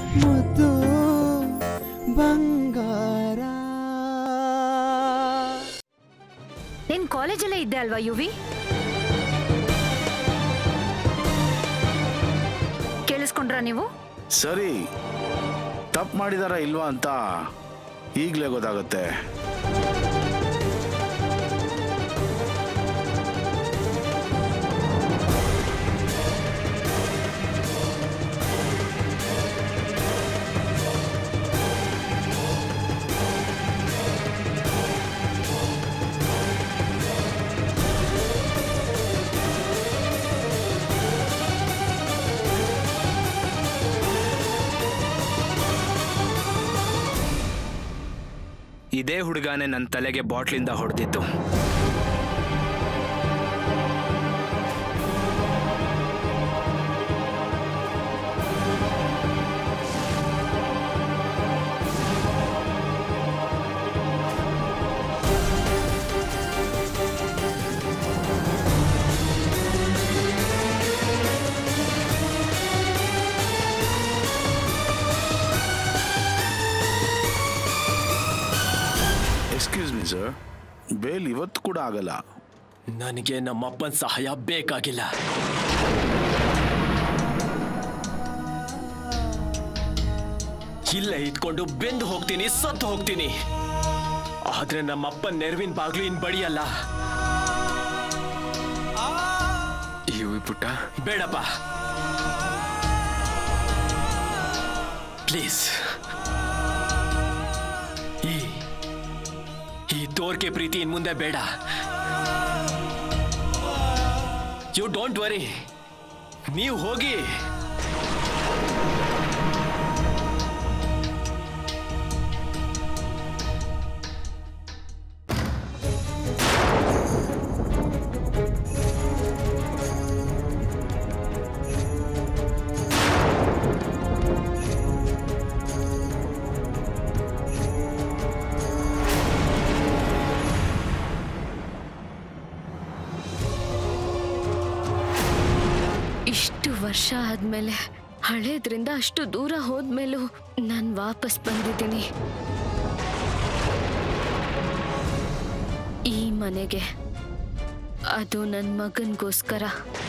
ಮುದ್ದು ಬಂಗಾರ ನಿನ್ ಕಾಲೇಜಲ್ಲೇ ಇದ್ದೆ ಅಲ್ವಾ ಯುವಿ ಕೇಳಿಸ್ಕೊಂಡ್ರ ನೀವು ಸರಿ ತಪ್ಪು ಮಾಡಿದಾರ ಇಲ್ವಾ ಅಂತ ಈಗಲೇ ಗೊತ್ತಾಗುತ್ತೆ ಇದೇ ಹುಡುಗನೇ ನನ್ನ ತಲೆಗೆ ಬಾಟ್ಲಿಂದ ಹೊಡೆದಿದ್ದು ಎಕ್ಸ್ಕ್ಯೂಸ್ ಮೀ ಸರ್ ಬೇಲ್ ಇವತ್ತು ಕೂಡ ಆಗಲ್ಲ ನನಗೆ ನಮ್ಮಪ್ಪನ ಸಹಾಯ ಬೇಕಾಗಿಲ್ಲ ಇಲ್ಲೇ ಇದ್ಕೊಂಡು ಬೆಂದು ಹೋಗ್ತೀನಿ ಸತ್ತು ಹೋಗ್ತೀನಿ ಆದ್ರೆ ನಮ್ಮಪ್ಪನ ನೆರವಿನ ಬಾಗ್ಲು ಇನ್ ಬಡಿಯಲ್ಲ ಇವು ಪುಟ್ಟ ಬೇಡಪ್ಪ ಪ್ಲೀಸ್ ಈ ಈ ತೋರ್ಕೆ ಪ್ರೀತಿ ಇನ್ ಮುಂದೆ ಬೇಡ ಯು ಡೋಂಟ್ ವರಿ ನೀವು ಹೋಗಿ ಇಷ್ಟು ವರ್ಷ ಆದ್ಮೇಲೆ ಹಳೇದ್ರಿಂದ ಅಷ್ಟು ದೂರ ಹೋದ್ಮೇಲೂ ನಾನು ವಾಪಸ್ ಬಂದಿದ್ದೀನಿ ಈ ಮನೆಗೆ ಅದು ನನ್ನ ಮಗನ್ಗೋಸ್ಕರ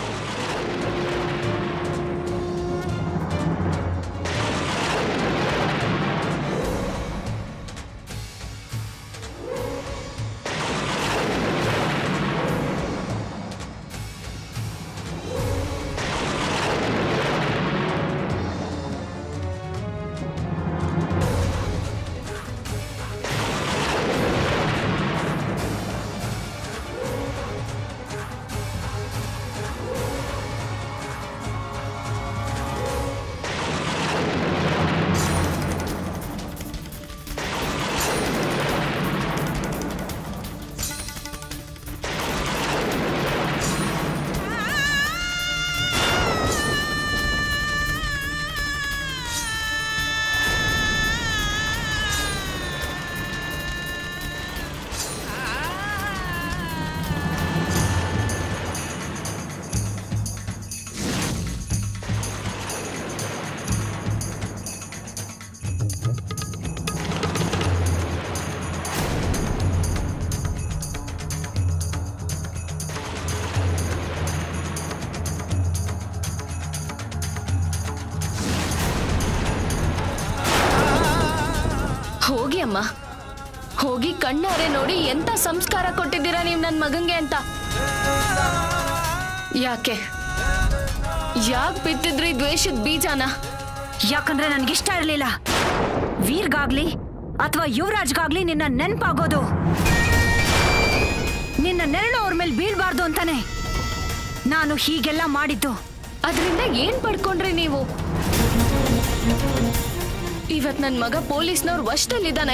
ಹೋಗಿ ಅಮ್ಮ ಹೋಗಿ ಕಣ್ಣಾರೆ ನೋಡಿ ಎಂತ ಸಂಸ್ಕಾರ ಕೊಟ್ಟಿದ್ದೀರಾ ನೀವು ನನ್ನ ಮಗಂಗೆ ಅಂತ ಯಾಕೆ ಯಾಕೆ ಬಿತ್ತಿದ್ರಿ ದ್ವೇಷದ ಬೀಜನ ಯಾಕಂದ್ರೆ ನನ್ಗಿಷ್ಟ ಇರ್ಲಿಲ್ಲ ವೀರ್ಗಾಗ್ಲಿ ಅಥವಾ ಯುವರಾಜ್ಗಾಗ್ಲಿ ನಿನ್ನ ನೆನ್ಪಾಗೋದು ನಿನ್ನ ನೆರಳು ಅವ್ರ ಮೇಲೆ ಬೀಳ್ಬಾರ್ದು ಅಂತಾನೆ ನಾನು ಹೀಗೆಲ್ಲ ಮಾಡಿದ್ದು ಅದರಿಂದ ಏನ್ ಪಡ್ಕೊಂಡ್ರಿ ನೀವು ಇವತ್ ನನ್ ಮಗ ಪೊಲೀಸ್ನವ್ರ ವಶದಲ್ಲಿದ್ದಾನೆ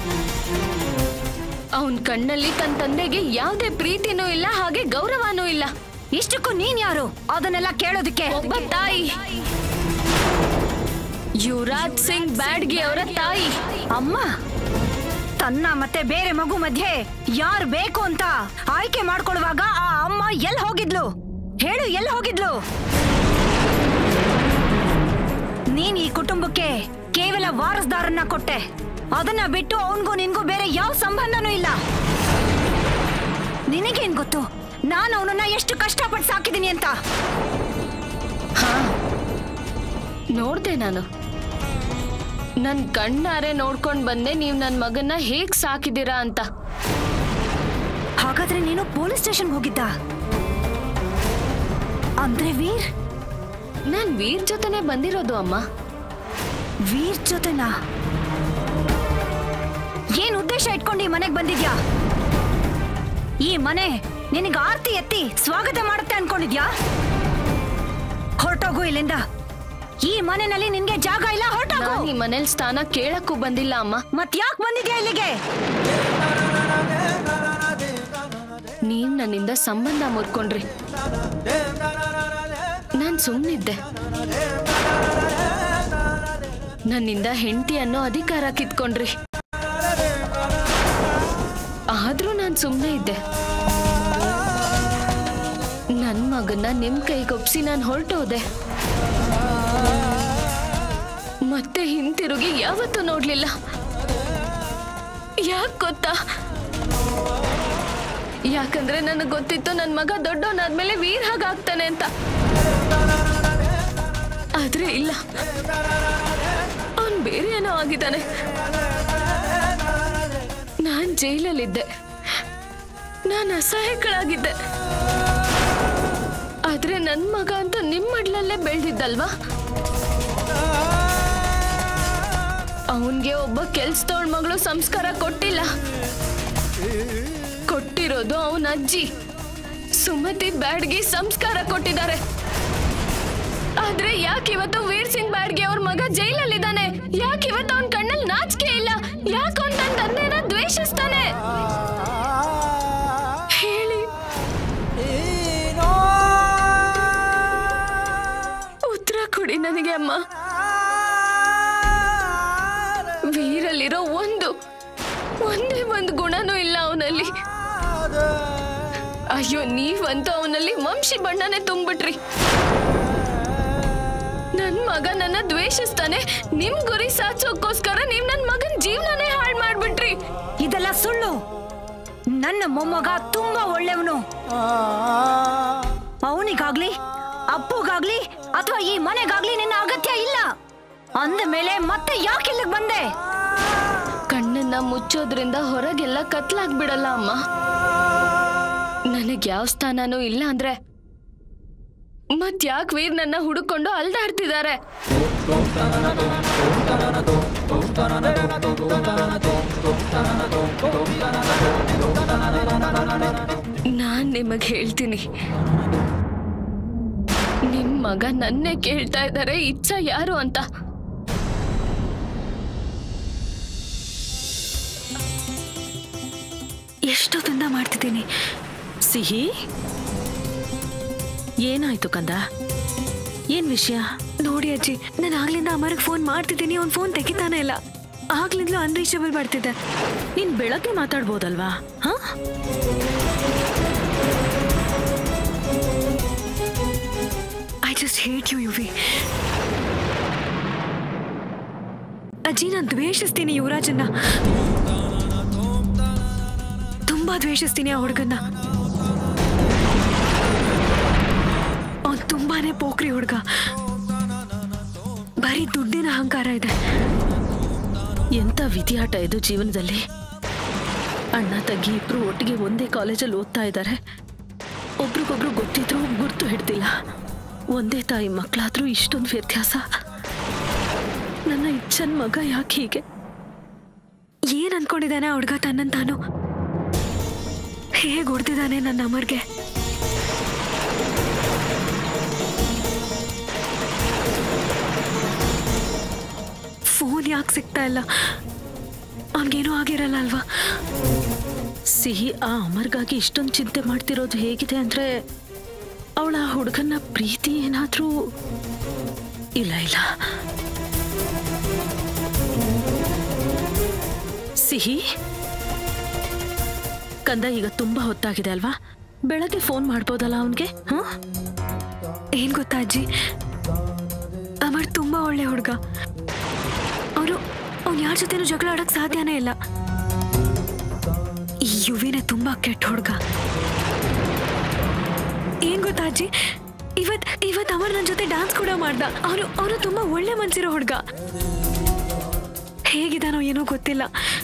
ಅವನ್ ಕಣ್ಣಲ್ಲಿ ತನ್ನ ತಂದೆಗೆ ಯಾವುದೇ ಪ್ರೀತಿನೂ ಇಲ್ಲ ಹಾಗೆ ಗೌರವನೂ ಇಲ್ಲ ಇಷ್ಟಕ್ಕೂ ನೀನ್ ಯಾರು ಅದನ್ನೆಲ್ಲ ಕೇಳೋದಕ್ಕೆ ಒಬ್ಬ ತಾಯಿ ಯುವರಾಜ್ ಸಿಂಗ್ ಬ್ಯಾಡ್ಗಿ ಅವರ ತಾಯಿ ಅಮ್ಮ ತನ್ನ ಮತ್ತೆ ಬೇರೆ ಮಗು ಮಧ್ಯೆ ಯಾರು ಬೇಕು ಅಂತ ಆಯ್ಕೆ ಮಾಡ್ಕೊಳ್ಳುವಾಗ ಆ ಅಮ್ಮ ಎಲ್ ಹೋಗಿದ್ಲು ಹೇಳು ಎಲ್ ಹೋಗಿದ್ಲು ನೀನ್ ಈ ಕುಟುಂಬಕ್ಕೆ ವಾರಸ್ದಾರನ್ನ ಕೊಟ್ಟೆ ಅದನ್ನ ಬಿಟ್ಟು ಅವನ್ಗೂ ನಿನ್ಗೂ ಬೇರೆ ಯಾವ ಸಂಬಂಧನೂ ಇಲ್ಲ ನಿನಗೇನ್ ಗೊತ್ತು ನಾನು ಅವನನ್ನ ಎಷ್ಟು ಕಷ್ಟಪಟ್ಟು ಸಾಕಿದೀನಿ ಅಂತ ಹಾ ನೋಡ್ದೆ ನಾನು ನನ್ ಕಣ್ಣಾರೆ ನೋಡ್ಕೊಂಡ್ ಬಂದೆ ನೀವ್ ನನ್ ಮಗನ್ನ ಹೇಗ್ ಸಾಕಿದೀರಾ ಅಂತ ಹಾಗಾದ್ರೆ ನೀನು ಪೊಲೀಸ್ ಸ್ಟೇಷನ್ ಹೋಗಿದ್ದ ಅಂದ್ರೆ ವೀರ್ ನಾನ್ ವೀರ್ ಜೊತೆನೆ ಬಂದಿರೋದು ಅಮ್ಮ ವೀರ್ ಜೊತೆನಾ ಏನ್ ಉದ್ದೇಶ ಇಟ್ಕೊಂಡು ಈ ಮನೆಗ್ ಬಂದಿದ್ಯಾ ಈ ಮನೆ ನಿನಗ ಆರ್ತಿ ಎತ್ತಿ ಸ್ವಾಗತ ಮಾಡುತ್ತೆ ಅನ್ಕೊಂಡಿದ್ಯಾ ಹೊರಟೋಗು ಇಲ್ಲಿಂದ ಈ ಮನೆಯಲ್ಲಿ ನಿನ್ಗೆ ಜಾಗ ಇಲ್ಲ ಹೊರಟೋಗು ನಾನ್ ಈ ಮನೇಲಿ ಸ್ಥಾನ ಕೇಳಕ್ಕೂ ಬಂದಿಲ್ಲ ಅಮ್ಮ ಮತ್ ಯಾಕೆ ಬಂದಿದ್ಯಾ ಇಲ್ಲಿಗೆ ನೀವ್ ನನ್ನಿಂದ ಸಂಬಂಧ ಮುರ್ಕೊಂಡ್ರಿ ನಾನ್ ಸುಮ್ನಿದ್ದೆ ನನ್ನಿಂದ ಹೆಂಡತಿ ಅನ್ನೋ ಅಧಿಕಾರ ಕಿತ್ಕೊಂಡ್ರಿ ಆದ್ರೂ ನಾನ್ ಸುಮ್ನೆ ಇದ್ದೆ ನನ್ ಮಗನ್ನ ನಿಮ್ ಕೈಗೊಪ್ಸಿ ನಾನ್ ಹೊರಟೋದೆ ಮತ್ತೆ ಹಿಂತಿರುಗಿ ಯಾವತ್ತೂ ನೋಡ್ಲಿಲ್ಲ ಯಾಕ್ ಗೊತ್ತಾ ಯಾಕಂದ್ರೆ ನನಗೆ ಗೊತ್ತಿತ್ತು ನನ್ನ ಮಗ ದೊಡ್ಡವನಾದ್ಮೇಲೆ ವೀರ್ ಹಾಗಾಗ್ತಾನೆ ಅಂತ ಆದ್ರೆ ಇಲ್ಲ ಅವನ್ ಬೇರೆ ಏನೋ ಆಗಿದ್ದಾನೆ ನಾನ್ ಜೈಲಲ್ಲಿದ್ದೆ ನಾನು ಅಸಹಾಯಕಳಾಗಿದ್ದೆ ಆದ್ರೆ ನನ್ ಮಗ ಅಂತ ನಿಮ್ ಮಡ್ಲಲ್ಲೇ ಬೆಳ್ದಿದ್ದಲ್ವಾ ಅವನ್ಗೆ ಒಬ್ಬ ಕೆಲ್ಸದವಳ ಮಗಳು ಸಂಸ್ಕಾರ ಕೊಟ್ಟಿಲ್ಲ ಕೊಟ್ಟಿರೋದು ಅವನ ಅಜ್ಜಿ ಸುಮತಿ ಬ್ಯಾಡ್ಗೆ ಸಂಸ್ಕಾರ ಕೊಟ್ಟಿದ್ದಾರೆ ಆದ್ರೆ ಯಾಕೆ ಇವತ್ತು ವೀರ್ ಸಿಂಗ್ ಬ್ಯಾಡ್ಗೆ ಅವ್ರ ಮಗ ಜೈಲಲ್ಲಿದ್ದಾನೆ ಯಾಕೆ ಇವತ್ತು ಅವನ ಕಣ್ಣಲ್ಲಿ ನಾಚಿಕೆ ಇಲ್ಲ ಯಾಕೆ ಅವ್ನ್ ತನ್ನ ತಂದೆನ ದ್ವೇಷಿಸ್ತಾನೆ ಹೇಳಿ ಉತ್ತರ ಕೊಡಿ ನನಗೆ ಅಮ್ಮ ವೀರಲ್ಲಿರೋ ಒಂದು ಒಂದೇ ಒಂದು ಗುಣನೂ ಇಲ್ಲ ಅವನಲ್ಲಿ ಅಯ್ಯೋ ನೀವಂತೂ ಅವನಲ್ಲಿ ವಂಶಿ ಬಣ್ಣನೇ ತುಂಬಿಟ್ರಿ ನನ್ ಮಗ ನನ್ನ ದ್ವೇಷಿಸ್ತಾನೆ ನಿಮ್ ಗುರಿ ಸಾಧಿಸೋಕ್ಕೋಸ್ಕರ ನೀವ್ ನನ್ ಮಗನ್ ಜೀವನನೇ ಹಾಳು ಮಾಡ್ಬಿಟ್ರಿ ಇದೆಲ್ಲ ಸುಳ್ಳು ನನ್ನ ಮೊಮ್ಮಗ ತುಂಬಾ ಒಳ್ಳೆಯವನು ಅವನಿಗಾಗ್ಲಿ ಅಪ್ಪುಗಾಗ್ಲಿ ಅಥವಾ ಈ ಮನೆಗಾಗ್ಲಿ ನಿನ್ನ ಅಗತ್ಯ ಇಲ್ಲ ಅಂದ ಮೇಲೆ ಮತ್ತೆ ಯಾಕೆ ಇಲ್ಲಿಗೆ ಬಂದೆ ಕಣ್ಣನ್ನ ಮುಚ್ಚೋದ್ರಿಂದ ಹೊರಗೆಲ್ಲ ಕತ್ಲಾಗ್ಬಿಡಲ್ಲ ಅಮ್ಮ ನನಗ್ ಯಾವ ಸ್ಥಾನನೂ ಇಲ್ಲ ಅಂದ್ರೆ ಮತ್ ಯಾಕೆ ವೀರ್ ನನ್ನ ಹುಡುಕೊಂಡು ಅಲ್ದಾಡ್ತಿದ್ದಾರೆ ನಾನ್ ನಿಮಗ್ ಹೇಳ್ತೀನಿ ನಿಮ್ ಮಗ ನನ್ನೇ ಕೇಳ್ತಾ ಇದ್ದಾರೆ ಇಚ್ಛಾ ಯಾರು ಅಂತ ಎಷ್ಟೊತ್ತಿಂದ ಮಾಡ್ತಿದ್ದೀನಿ ಸಿಹಿ ಏನಾಯ್ತು ಕಂದ ಏನ್ ವಿಷಯ ನೋಡಿ ಅಜ್ಜಿ ನಾನು ಆಗ್ಲಿಂದ ಅಮ್ಮರಿಗೆ ಫೋನ್ ಮಾಡ್ತಿದ್ದೀನಿ ಅವ್ನ್ ಫೋನ್ ತೆಗಿತಾನೆ ಇಲ್ಲ ಆಗ್ಲಿಂದಲೂ ಅನ್ರೀಚಬಲ್ ಮಾಡ್ತಿದ್ದೆ ನೀನ್ ಬೆಳಗ್ಗೆ ಮಾತಾಡ್ಬೋದಲ್ವಾ ಹಾ ಐ ಜಸ್ಟ್ ಹೇಟ್ ಯು ಯುವಿ ಅಜ್ಜಿ ನಾನು ದ್ವೇಷಿಸ್ತೀನಿ ಯುವರಾಜನ್ನ ತುಂಬಾ ದ್ವೇಷಿಸ್ತೀನಿ ಆ ಹುಡುಗನ್ನ ಅವ್ನು ತುಂಬಾನೇ ಪೋಖ್ರಿ ಹುಡುಗ ಬರೀ ದುಡ್ಡಿನ ಅಹಂಕಾರ ಇದೆ ಎಂತ ವಿಧಿಯಾಟ ಇದು ಜೀವನದಲ್ಲಿ ಅಣ್ಣ ತಂಗಿ ಇಬ್ರು ಒಟ್ಟಿಗೆ ಒಂದೇ ಕಾಲೇಜಲ್ಲಿ ಓದ್ತಾ ಇದ್ದಾರೆ ಒಬ್ರಿಗೊಬ್ರು ಗೊತ್ತಿದ್ರು ಗುರ್ತು ಹಿಡ್ದಿಲ್ಲ ಒಂದೇ ತಾಯಿ ಮಕ್ಕಳಾದ್ರೂ ಇಷ್ಟೊಂದು ವ್ಯತ್ಯಾಸ ನನ್ನ ಇಚ್ಛನ್ ಮಗ ಯಾಕೆ ಹೀಗೆ ಏನ್ ಅನ್ಕೊಂಡಿದ್ದಾನೆ ಆ ಹುಡುಗ ತನ್ನನ್ ತಾನು ಹೇಗ್ ಹೊಡ್ದಿದ್ದಾನೆ ನನ್ನ ಅಮರ್ಗೆ ಫೋನ್ ಯಾಕೆ ಸಿಗ್ತಾ ಇಲ್ಲ ಅವನಿಗೇನೂ ಆಗಿರಲ್ಲ ಅಲ್ವಾ ಸಿಹಿ ಆ ಅಮರ್ಗಾಗಿ ಇಷ್ಟೊಂದು ಚಿಂತೆ ಮಾಡ್ತಿರೋದು ಹೇಗಿದೆ ಅಂದ್ರೆ ಅವಳ ಆ ಹುಡುಗನ ಪ್ರೀತಿ ಏನಾದ್ರೂ ಇಲ್ಲ ಇಲ್ಲ ಸಿಹಿ ಕಂದ ಈಗ ತುಂಬಾ ಹೊತ್ತಾಗಿದೆ ಅಲ್ವಾ ಬೆಳಗ್ಗೆ ಫೋನ್ ಮಾಡ್ಬೋದಲ್ಲ ಅವನ್ಗೆ ಹಾ ಏನ್ ಗೊತ್ತಾ ಅಜ್ಜಿ ಅಮರ್ ತುಂಬಾ ಒಳ್ಳೆ ಹುಡುಗ ಅವನ ಅವನು ಅವ್ನು ಯಾರ ಜೊತೆನೂ ಜಗಳ ಆಡಕ್ ಸಾಧ್ಯನೇ ಇಲ್ಲ ಈ ಯುವಿನೇ ತುಂಬಾ ಕೆಟ್ಟ ಹುಡುಗ ಏನ್ ಗೊತ್ತಾ ಅಜ್ಜಿ ಇವತ್ ಇವತ್ ಅಮರ್ ನನ್ನ ಜೊತೆ ಡಾನ್ಸ್ ಕೂಡ ಮಾಡ್ದ ಅವನು ಅವನು ತುಂಬಾ ಒಳ್ಳೆ ಮನ್ಸಿರೋ ಹುಡುಗ ಹೇಗಿದಾನೋ ಏನೋ ಗೊತ್ತಿಲ್ಲ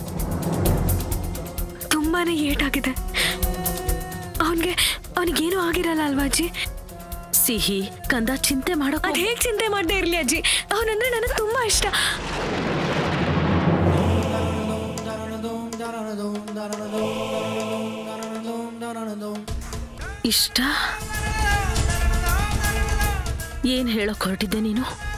ತುಂಬಾನೇ ಏಟಾಗಿದೆ ಅವನ್ಗೆ ಅವನಿಗೇನೂ ಆಗಿರಲ್ಲ ಅಲ್ವಾ ಅಜ್ಜಿ ಸಿಹಿ ಕಂದ ಚಿಂತೆ ಮಾಡೋ ಅದ್ ಹೇಗ್ ಚಿಂತೆ ಮಾಡದೆ ಇರ್ಲಿ ಅಜ್ಜಿ ಅವನಂದ್ರೆ ನನಗೆ ತುಂಬಾ ಇಷ್ಟ ಇಷ್ಟ ಏನ್ ಹೇಳಕ್ ಹೊರಟಿದ್ದೆ ನೀನು